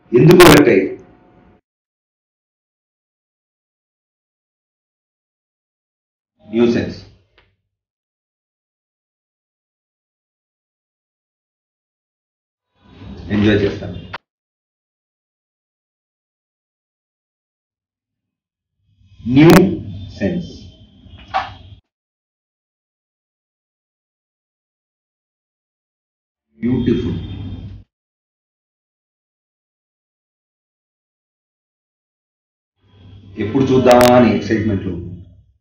ఎందుకు హర్ట్ అయ్యి new sense enjoy చేస్తాను న్యూ సెన్స్ బ్యూటిఫుల్ ఎప్పుడు చూద్దామా అని ఎక్సైట్మెంట్లో ఉంది.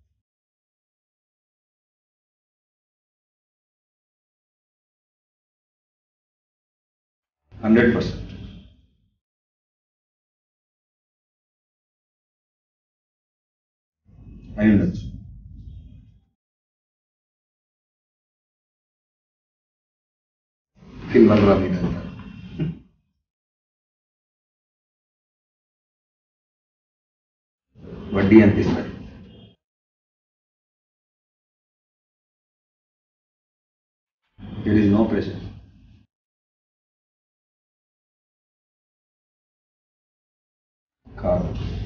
హండ్రెడ్ పర్సెంట్ అయి ఉండొచ్చు పిల్లలు రా మీద వడ్డీ ఎంత ఇస్తారు దెర్ ఇస్ నో ప్రెషర్ కాదు